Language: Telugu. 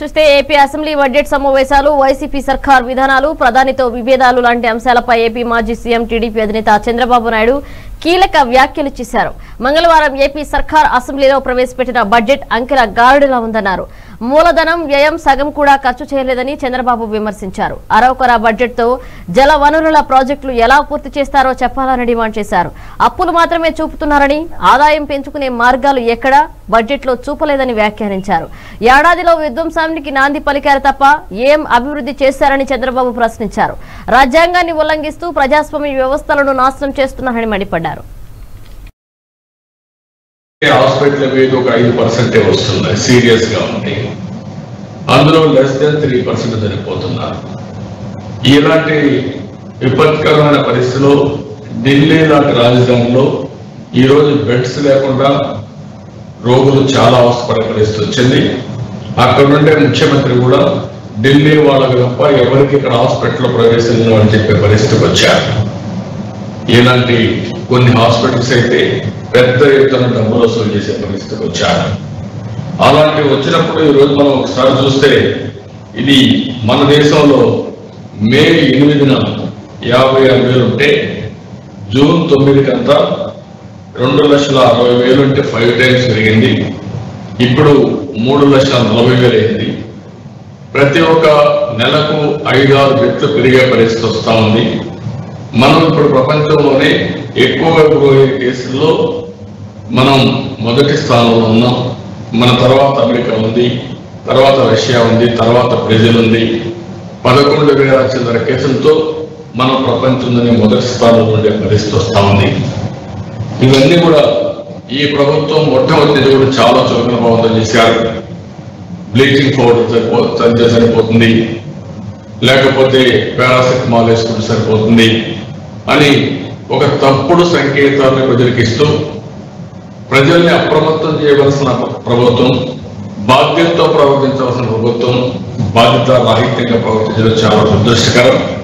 చూస్తే ఏపీ అసెంబ్లీ బడ్జెట్ సమావేశాలు వైసీపీ సర్కార్ విధానాలు ప్రధానితో విభేదాలు లాంటి అంశాలపై ఏపీ మాజీ సీఎం టీడీపీ అధినేత చంద్రబాబు నాయుడు కీలక వ్యాఖ్యలు చేశారు మంగళవారం ఏపీ సర్కార్ అసెంబ్లీలో ప్రవేశపెట్టిన బడ్జెట్ అంకెల గారుడిలా ఉందన్నారు మూలధనం వ్యయం సగం కూడా ఖర్చు చేయలేదని చంద్రబాబు విమర్శించారు అరవకొర బడ్జెట్ తో జల వనరుల ప్రాజెక్టులు ఎలా పూర్తి చేస్తారో చెప్పాలని డిమాండ్ చేశారు అప్పులు మాత్రమే చూపుతున్నారని ఆదాయం పెంచుకునే మార్గాలు ఎక్కడా బడ్జెట్ లో చూపలేదని వ్యాఖ్యానించారు ఏడాదిలో విధ్వంసానికి నాంది పలికారు తప్ప ఏం అభివృద్ధి చేశారని చంద్రబాబు ప్రశ్నించారు రాజ్యాంగాన్ని ఉల్లంఘిస్తూ ప్రజాస్వామ్య వ్యవస్థలను నాశనం చేస్తున్నారని మండిపడ్డారు హాస్పిటల్ మీద ఒక ఐదు పర్సెంటే వస్తుంది సీరియస్ గా ఉంది అందులో లెస్ దెన్ త్రీ పర్సెంట్ చనిపోతున్నారు ఇలాంటి విపత్కరమైన పరిస్థితిలో ఢిల్లీ లాంటి రాజధానిలో ఈ రోజు బెడ్స్ లేకుండా రోగులు చాలా అవసరపడే పరిస్థితి వచ్చింది అక్కడ నుండే ముఖ్యమంత్రి కూడా ఢిల్లీ వాళ్ళకి తప్ప ఎవరికి ఇక్కడ హాస్పిటల్ ప్రవేశించడం అని చెప్పే పరిస్థితికి వచ్చారు ఇలాంటి కొన్ని హాస్పిటల్స్ అయితే పెద్ద ఎత్తున డబ్బులు వసూలు చేసే పరిస్థితికి వచ్చారు అలాంటి వచ్చినప్పుడు ఈ రోజు మనం ఒకసారి చూస్తే ఇది మన దేశంలో మే ఎనిమిదిన యాభై ఆరు వేలు ఉంటే జూన్ తొమ్మిదికంతా రెండు లక్షల అరవై వేలు ఉంటే ఫైవ్ టైమ్స్ పెరిగింది ఇప్పుడు మూడు లక్షల నలభై వేలు అయింది ప్రతి ఒక్క నెలకు ఐదారు రెట్లు పెరిగే పరిస్థితి వస్తా ఉంది మనం ఇప్పుడు ప్రపంచంలోనే ఎక్కువగా పోయే కేసుల్లో మనం మొదటి స్థానంలో ఉన్నాం మన తర్వాత అమెరికా ఉంది తర్వాత రష్యా ఉంది తర్వాత బ్రెజిల్ ఉంది పదకొండు వేల చిల్లర కేసులతో మనం ప్రపంచంలోనే మొదటి స్థానంలో ఉండే పరిస్థితి వస్తా ఉంది ఇవన్నీ కూడా ఈ ప్రభుత్వం మొట్టమొదటి కూడా చాలా చురుకున ప్రభావితం చేశారు బ్లీచింగ్ పౌడర్ సరిపో సరిగ్గా సరిపోతుంది లేకపోతే పారాసెటమాల్ వేసుకుంటే సరిపోతుంది అని ఒక తప్పుడు సంకేతాలను ప్రజలకు ఇస్తూ ప్రజల్ని అప్రమత్తం చేయవలసిన ప్రభుత్వం బాధ్యతతో ప్రవర్తించవలసిన ప్రభుత్వం బాధ్యత రాహిత్యంగా ప్రవర్తించడం చాలా దురదృష్టకరం